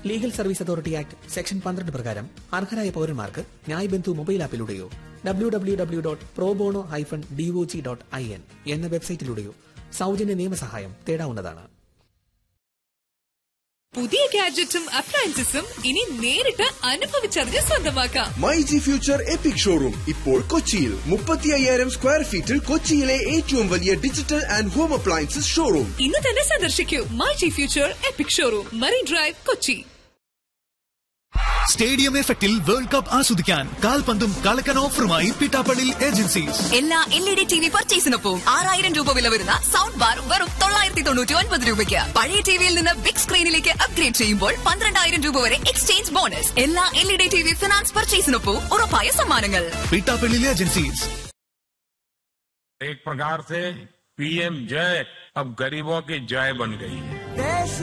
legal service authority act section പന്ത്രണ്ട് പ്രകാരം അർഹരായ പൌരന്മാർക്ക് ന്യായ് ബന്ധു മൊബൈൽ ആപ്പിലൂടെയോ W W W dot probono hyphen DOJ dot I N എന്ന വെബ്സൈറ്റിലൂടെയോ സൗജന്യ നിയമസഹായം തേടാവുന്നതാണ് പുതിയ ഗാഡ്ജറ്റും അപ്ലയൻസസും ഇനി നേരിട്ട് അനുഭവിച്ചറിഞ്ഞ് സ്വന്തമാക്കാം my G future epic showroom ഇപ്പോൾ കൊച്ചിയിൽ മുപ്പത്തി അയ്യായിരം സ്ക്വയർ ഫീറ്റിൽ കൊച്ചിയിലെ ഏറ്റവും വലിയ digital and home appliances showroom ഇന്ന് തന്നെ സന്ദർശിക്കൂ my G future epic showroom marine drive Kochi stadium എഫക്റ്റിൽ വേൾഡ് കപ്പ് ആസ്വദിക്കാൻ കാൽപന്തും കളക്കൻ ഓഫറുമായി പിട്ടാപ്പള്ളി ഏജൻസീസ് എല്ലാ L E D T V പർച്ചേസിനൊപ്പം ആറായിരം രൂപ വില വരുന്ന സൗണ്ട് ബാർ വെറും തൊള്ളായിരത്തി തൊണ്ണൂറ്റി ഒൻപത് രൂപയ്ക്ക് പഴയ ടിവിയിൽ നിന്ന് ബിഗ് സ്ക്രീനിലേക്ക് അപ്ഗ്രേഡ് ചെയ്യുമ്പോൾ പന്ത്രണ്ടായിരം രൂപ വരെ എക്സ്ചേഞ്ച് ബോണസ് എല്ലാ L E D T V finance പർച്ചേസിനൊപ്പം ഉറപ്പായ സമ്മാനങ്ങൾ പിട്ടാപ്പള്ളി ഏജൻസീസ് एक प्रकार से पीएम जय अब गरीबों की जय बन गई है